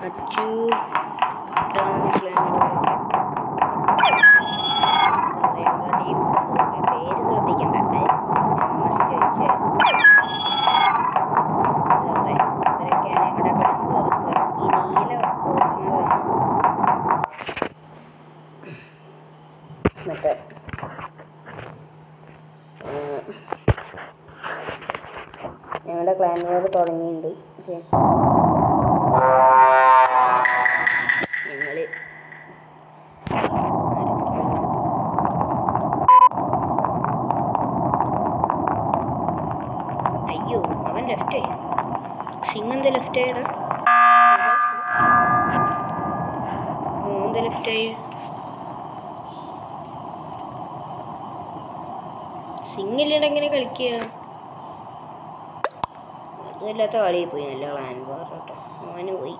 അച്ചു ഇതാണ് plan work. എന്താ teams പേര് ശ്രദ്ധിക്കണ്ട താമസിച്ച് ചോദിച്ചാൽ ഇതല്ലേ, ഇവരൊക്കെയാണ് ഞങ്ങളുടെ പ്ലാൻ വർക്ക് ഈ നീല ഓടുന്നതാണ് മറ്റേ ഉം, ഞങ്ങളുടെ ക്ലാൻ വർക്ക് തുടങ്ങിയിട്ടുണ്ട് പക്ഷേ ഞങ്ങള് അയ്യോ അവൻ ലെഫ്റ്റ് ആയി സിംഗ് എന്താ ലെഫ്റ്റ് ആയടാ എന്താ ലെഫ്റ്റ് ആയി സിംഗില്ലാണ്ട് എങ്ങനെ കളിക്കുക അതുമില്ലാത്ത കളിയിൽ പോയി നല്ല ക്ലാൻ വാർ കേട്ടോ അവന് പോയി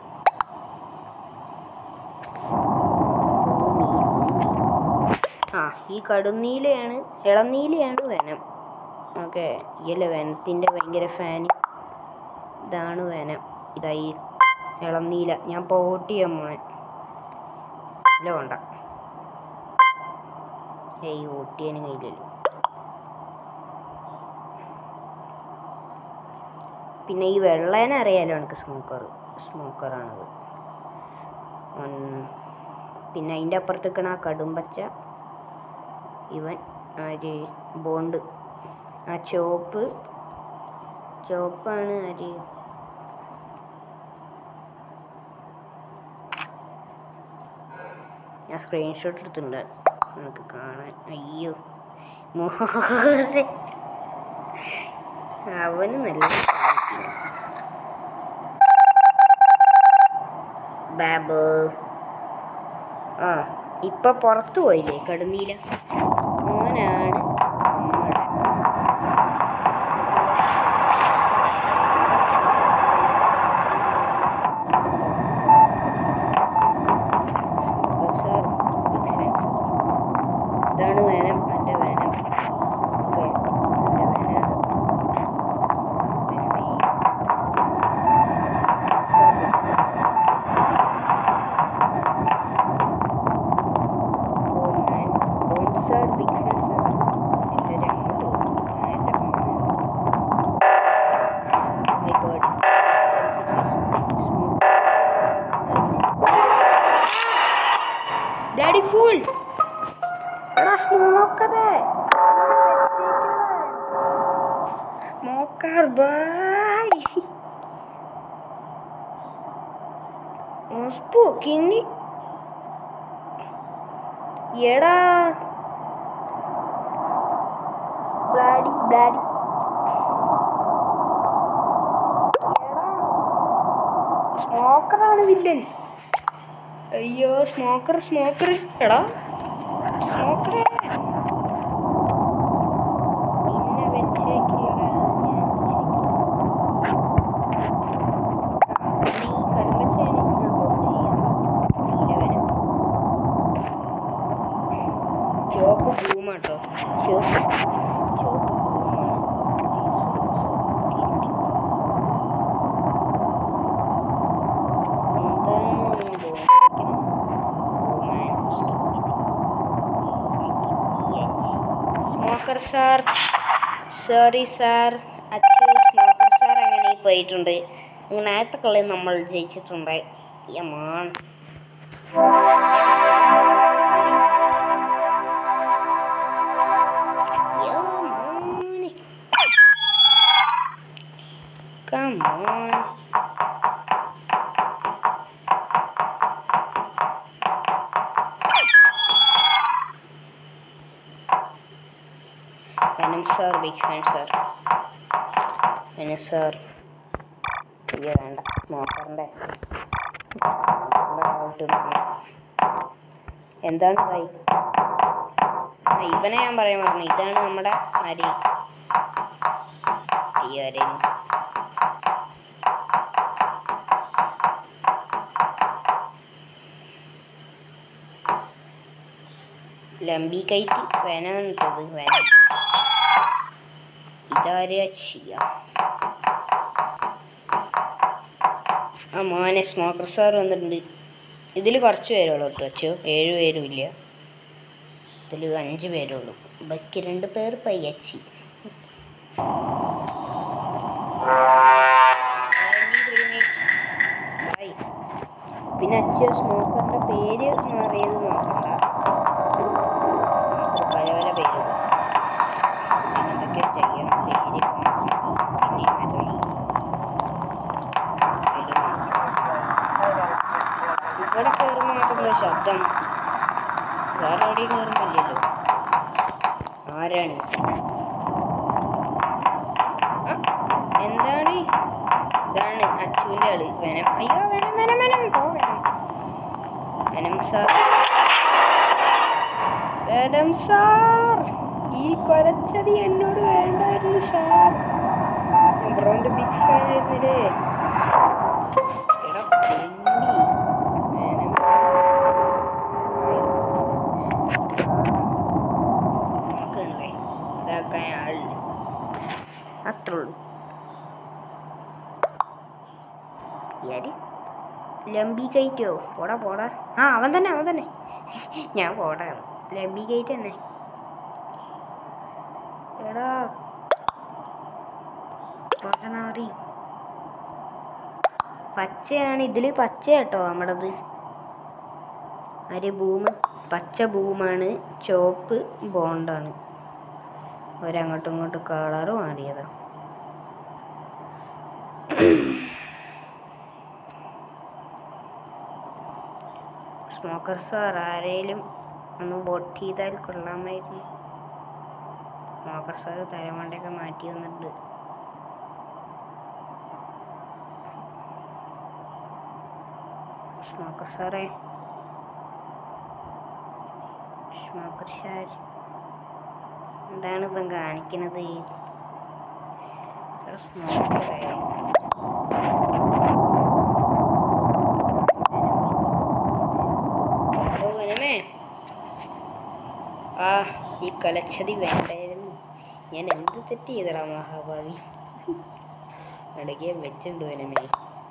ആ ഈ കടുന്നീലയാണ് ഇളനീലയാണ് വനം ഓക്കെ ഇയല്ലേ വനത്തിൻ്റെ ഭയങ്കര ഫാൻ ഇതാണ് വനം ഇതായി ഇളനീല ഞാൻ പോട്ട് ചെയ്യാൻ പോണേ ഇല്ല വേണ്ട ഏയ് വോട്ട് ചെയ്യാനും കഴിയില്ലല്ലോ പിന്നെ ഈ വെള്ളേനെ അറിയാലോ എനിക്ക് സ്മോക്കർ സ്മോക്കറാണത് പിന്നെ അതിൻ്റെ അപ്പുറത്ത് നിൽക്കണ ആ കടുംപച്ച ഇവൻ ആര് ബോണ്ട് ആ ചോപ്പ് ചോപ്പാണ് ആര് ഞാൻ സ്ക്രീൻഷോട്ട് എടുത്തിട്ടുണ്ട് നമുക്ക് കാണാൻ അയ്യോ മോഹൻ അവന് നല്ല ബാബ് ആ ഇപ്പൊ പുറത്തു പോയില്ലേ കടുന്നീല മോനാണ് നമ്മുടെ സൂപ്പർ സാർ ബിഗ് ഫാൻസ് ഇതാണ് വേനം എൻ്റെ വേനം ഓക്കെ എൻ്റെ വേനാണ് വേനമേ. ഓ മാൻ ബോൺ സാർ ബിഗ് ഫാൻസ് എല്ലാവരും അങ്ങോട്ട് പോകും മൈ ഗോഡ് ഡാഡി ഫുൾ എടാ സ്മോക്കറേ സ്മോക്കർ ബൈ കിന്നി എടാ ബ്ലാഡി ബ്ലാഡി എടാ സ്മോക്കറാണ് വില്ലൻ അയ്യോ സ്മോക്കർ സ്മോക്കർ എടാ സ്മോക്കറേ നിന്നെ വെച്ചേക്കില്ലടാ ഞാൻ വെച്ചേക്കില്ല. നീ കടുമ്പച്ചേനെ ഞാൻ കൊണ്ട് ചെയ്യാം നീലവനം ചുവപ്പ് ബ്ലൂമാട്ടോ ചുവപ്പ് ചുവപ്പ് ബ്ലൂമാണ് എന്താണ് സ്മോക്കർ സാർ സോറി സാർ അച്ഛൻ സ്മോക്കർ സാർ അങ്ങനെ പോയിട്ടുണ്ട് അങ്ങനെ ആദ്യത്തെ കളി നമ്മൾ ജയിച്ചിട്ടുണ്ട് yeah man Come on. Venom sir big fan sir venom sir അയ്യോ വേണ്ട നോക്കണ്ടേ എന്താണ് കൈ ആ ഇവനെ ഞാൻ പറയാൻ പറഞ്ഞു ഇതാണ് നമ്മുടെ അരി അയ്യോ ആരെയും ലംബി കയറ്റി വേനാണ് ഇട്ടത് വേന ഇതാരാ ചെയ്യാ ആ മോനെ സ്മോക്കർ സാർ വന്നിട്ടുണ്ട് ഇതിൽ കുറച്ച് പേരുള്ളൂ കേട്ടോ അച്ഛോ ഏഴ് പേരും ഇല്ല ഇതിൽ അഞ്ച് പേരുള്ളൂ ബാക്കി രണ്ട് പേർ പയ്യച്ചി ഹായ്. പിന്നെ അച്ഛൻ സ്മോക്കറിന്റെ പേര് മാറിയത് നോക്കണ്ട സ്മോക്കർ പല പല പേര് എന്തൊക്കെ ചെയ്യണം പേര് പിന്നെ മറ്റേ ഇവിടെ കയറുമ്പോൾ മാത്രമുള്ള ശബ്ദം വേറെ എവിടെയും കയറുമ്പോഴല്ലോ ആരാണ് ആ, എന്താണ് ഇതാണ് അച്ചുവിൻ്റെ ആള് വനം അയ്യോ വനം വനം വനം പോ വനം വനം സാർ വനം സാർ ഈ കൊലച്ചതി എന്നോട് വേണ്ടായിരുന്നു സാർ ഞാൻ ബ്രോന്റെ ബിഗ് ഫാൻ ആയിരുന്നില്ലേ എടാ പെണ്ണി. വനം. നമുക്കുണ്ടേ ഇതാക്കാൻ ആളുണ്ട് അത്രേ ഉള്ളൂ ആര് ലംബി കയറ്റോ പോടാ പോടാ ആ അവൻ തന്നെ അവൻ തന്നെ ഞാൻ പോടാ ലംബി കയറ്റ് തന്നെ എടാ പറഞ്ഞാ മതി പച്ചയാണ് ഇതിൽ പച്ച കേട്ടോ നമ്മുടേത് അരി ഭൂമി പച്ച ഭൂമാണ് ചുവപ്പ് ബോണ്ടാണ് ഒരങ്ങോട്ടും ഇങ്ങോട്ടും കളറ് മാറിയതാ സ്മോക്കർ സാർ ആരേലും ഒന്ന് വോട്ട് ചെയ്താൽ കൊള്ളാമായിരുന്നു സ്മോക്കർ സാർ തലമണ്ടയൊക്കെ മാറ്റി വന്നിട്ടുണ്ട് സ്മോക്കർ സാറേ സ്മോക്കർ സാർ എന്താണ് ഇപ്പം കാണിക്കണത് സ്മോക്കറേ ഓ വനമേ ആ ഈ കൊലച്ചതി വേണ്ടായിരുന്നു ഞാൻ എന്ത് തെറ്റ് ചെയ്തടാ മഹാഭാവി ഇടയ്ക്ക് വെച്ചിട്ടുണ്ട് വനമേ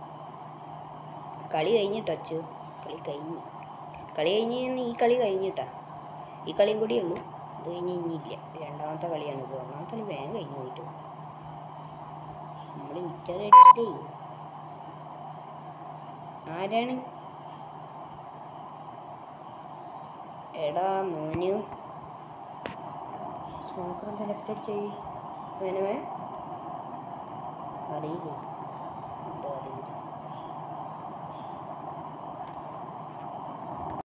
കളി കഴിഞ്ഞിട്ടോ അച്ചു കളി കഴിഞ്ഞു കളി കഴിഞ്ഞ് കഴിഞ്ഞാൽ ഈ കളി കഴിഞ്ഞിട്ടാ ഈ കളിയും കൂടിയേ ഉള്ളൂ ഇത് കഴിഞ്ഞ് ഇനിയില്ല രണ്ടാമത്തെ കളിയാണ് ഇത് ഒന്നാമത്തെ കളി വേഗം കഴിഞ്ഞു പോയിട്ട് നമ്മൾ വിറ്റാറേ ആരാണ് എടാ മോനു സ്മോക്കർ സെലക്ട് ചെയ് വേണമേ അറിയില്ല